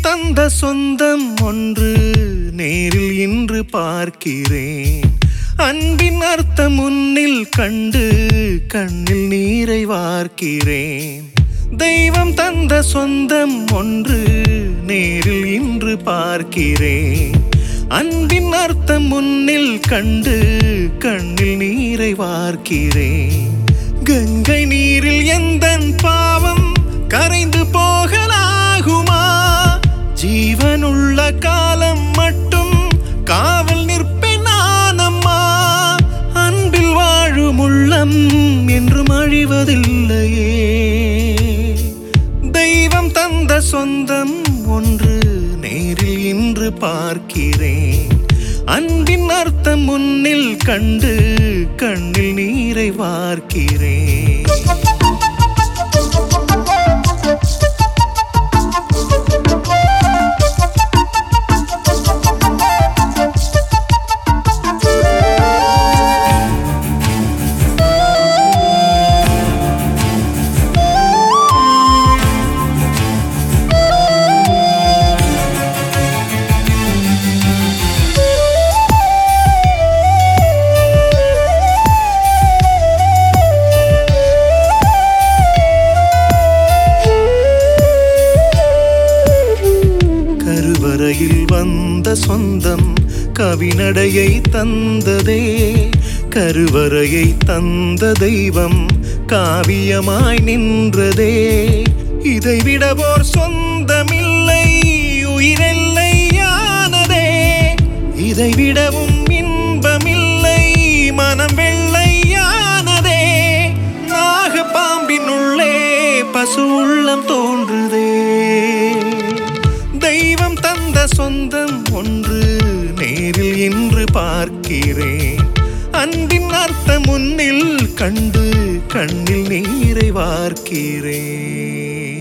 தந்த சொந்தம் ஒன்று நேரில் இன்று பார்க்கிறேன் அன்பின் அர்த்தம் முன்னில் கண்டு கண்ணில் நீரை வார்க்கிறேன் தெய்வம் தந்த சொந்தம் ஒன்று நேரில் இன்று பார்க்கிறேன் அன்பின் அர்த்தம் முன்னில் கண்டு கண்ணில் நீரை வார்க்கிறேன் கங்கை நீரில் எந்தன் பாவம் கரைந்து போகலாகுமா ஜீவனுள்ள காலம் மட்டும் காவல் நிற்பேன் நானம்மா அன்பில் வாழும் உள்ளம் என்றும் அழிவதில்லையே தெய்வம் தந்த சொந்தம் ஒன்று நேரில் இன்று பார்க்கிறேன் அன்பின் அர்த்தம் முன்னில் கண்டு கண்ணில் நீரை வார்க்கிறேன் கருவறையில் வந்த சொந்தம் கவினடையை தந்ததே கருவறையை தந்த தெய்வம் காவியமாய் நின்றதே இதை விடவோர் சொந்தமில்லை உயிரெல்லையானதே இதை விடவும் இன்பமில்லை மனம் வெள்ளையானதே நாக பாம்பினுள்ளே பசு உள்ளம் தோன்றுதே தெய்வம் தந்த சொந்தம் ஒன்று நேரில் இன்று பார்க்கிறேன் அன்பின் அர்த்தம் முன்னில் கண்டு கண்ணில் நீரை வார்க்கிறேன்